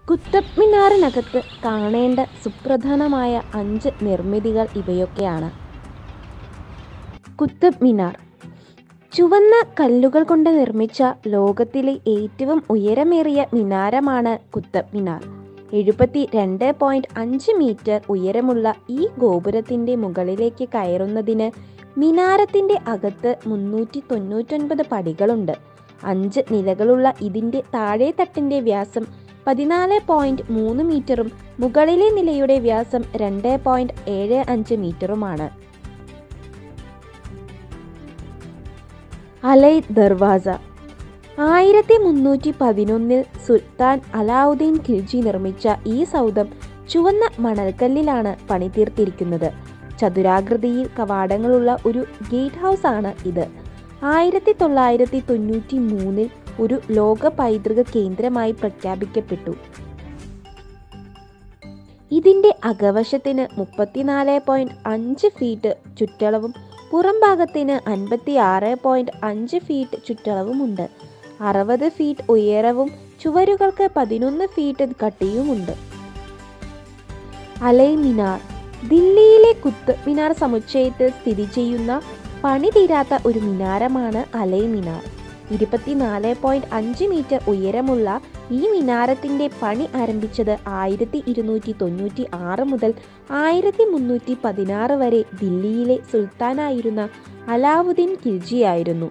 കുത്തബ് മിനാറിനകത്ത് കാണേണ്ട സുപ്രധാനമായ അഞ്ച് നിർമ്മിതികൾ ഇവയൊക്കെയാണ് കുത്തബ് മിനാർ ചുവന്ന കല്ലുകൾ കൊണ്ട് നിർമ്മിച്ച ലോകത്തിലെ ഏറ്റവും ഉയരമേറിയ മിനാരമാണ് കുത്തബ് മിനാർ എഴുപത്തി രണ്ട് പോയിന്റ് അഞ്ച് മീറ്റർ ഉയരമുള്ള ഈ ഗോപുരത്തിന്റെ മുകളിലേക്ക് കയറുന്നതിന് മിനാരത്തിന്റെ അകത്ത് മുന്നൂറ്റി തൊണ്ണൂറ്റൊൻപത് പടികളുണ്ട് അഞ്ച് നിലകളുള്ള ഇതിന്റെ താഴേത്തട്ടിന്റെ വ്യാസം പതിനാല് പോയിന്റ് മൂന്ന് മീറ്ററും മുകളിലെ നിലയുടെ വ്യാസം രണ്ട് പോയിന്റ് ഏഴ് അഞ്ച് മീറ്ററുമാണ് അലൈ ദർവാസ ആയിരത്തി മുന്നൂറ്റി പതിനൊന്നിൽ സുൽത്താൻ അലാവുദ്ദീൻ ഖിൽജി നിർമ്മിച്ച ഈ സൗധം ചുവന്ന മണൽക്കല്ലിലാണ് പണിതീർത്തിരിക്കുന്നത് ചതുരാകൃതിയിൽ കവാടങ്ങളുള്ള ഒരു ഗേറ്റ് ഹൗസ് ആണ് ഇത് ആയിരത്തി തൊള്ളായിരത്തി തൊണ്ണൂറ്റി മൂന്നിൽ ഒരു ലോക പൈതൃക കേന്ദ്രമായി പ്രഖ്യാപിക്കപ്പെട്ടു ഇതിന്റെ അകവശത്തിന് മുപ്പത്തിനാല് പോയിന്റ് അഞ്ച് ഫീറ്റ് ചുറ്റളവും പുറംഭാഗത്തിന് അൻപത്തി ആറ് പോയിന്റ് അഞ്ച് ഫീറ്റ് ചുറ്റളവുമുണ്ട് അറുപത് ഫീറ്റ് ഉയരവും ചുവരുകൾക്ക് പതിനൊന്ന് ഫീറ്റ് കട്ടിയുമുണ്ട് അലൈ മിനാർ ദില്ലിയിലെ കുത്ത് മിനാർ സമുച്ചയത്തിൽ സ്ഥിതി ചെയ്യുന്ന പണി തീരാത്ത ഒരു മിനാരമാണ് അലൈ മിനാർ ഇരുപത്തിനാല് പോയിന്റ് അഞ്ച് മീറ്റർ ഉയരമുള്ള ഈ മിനാരത്തിന്റെ പണി ആരംഭിച്ചത് ആയിരത്തി ഇരുന്നൂറ്റി തൊണ്ണൂറ്റി ആറ് മുതൽ ആയിരത്തി മുന്നൂറ്റി പതിനാറ് വരെ ദില്ലിയിലെ സുൽത്താനായിരുന്ന അലാവുദ്ദീൻ ഖിൽജിയായിരുന്നു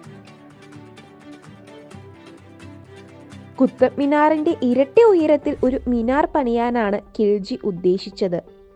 കുത്തബ് മിനാറിന്റെ ഇരട്ടി ഉയരത്തിൽ ഒരു മിനാർ പണിയാനാണ് ഖിൽജി ഉദ്ദേശിച്ചത്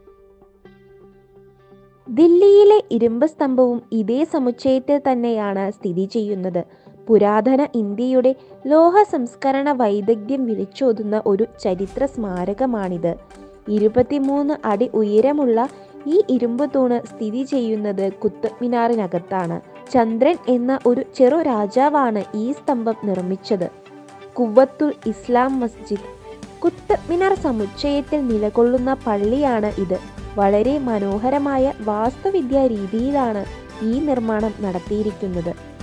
ദില്ലിയിലെ ഇരുമ്പ് സ്തംഭവും ഇതേ സമുച്ചയത്തിൽ തന്നെയാണ് സ്ഥിതി ചെയ്യുന്നത് പുരാതന ഇന്ത്യയുടെ ലോഹ സംസ്കരണ വൈദഗ്ധ്യം വിളിച്ചോതുന്ന ഒരു ചരിത്ര സ്മാരകമാണിത് ഇരുപത്തിമൂന്ന് അടി ഉയരമുള്ള ഈ ഇരുമ്പ് തൂണ് സ്ഥിതി ചെയ്യുന്നത് കുത്തബ് മിനാറിനകത്താണ് ചന്ദ്രൻ എന്ന ഒരു ചെറു രാജാവാണ് ഈ സ്തംഭം നിർമ്മിച്ചത് കുവത്തുൽ ഇസ്ലാം മസ്ജിദ് കുത്തബ് മിനാർ സമുച്ചയത്തിൽ നിലകൊള്ളുന്ന പള്ളിയാണ് ഇത് വളരെ മനോഹരമായ വാസ്തുവിദ്യാ രീതിയിലാണ് ഈ നിർമ്മാണം നടത്തിയിരിക്കുന്നത്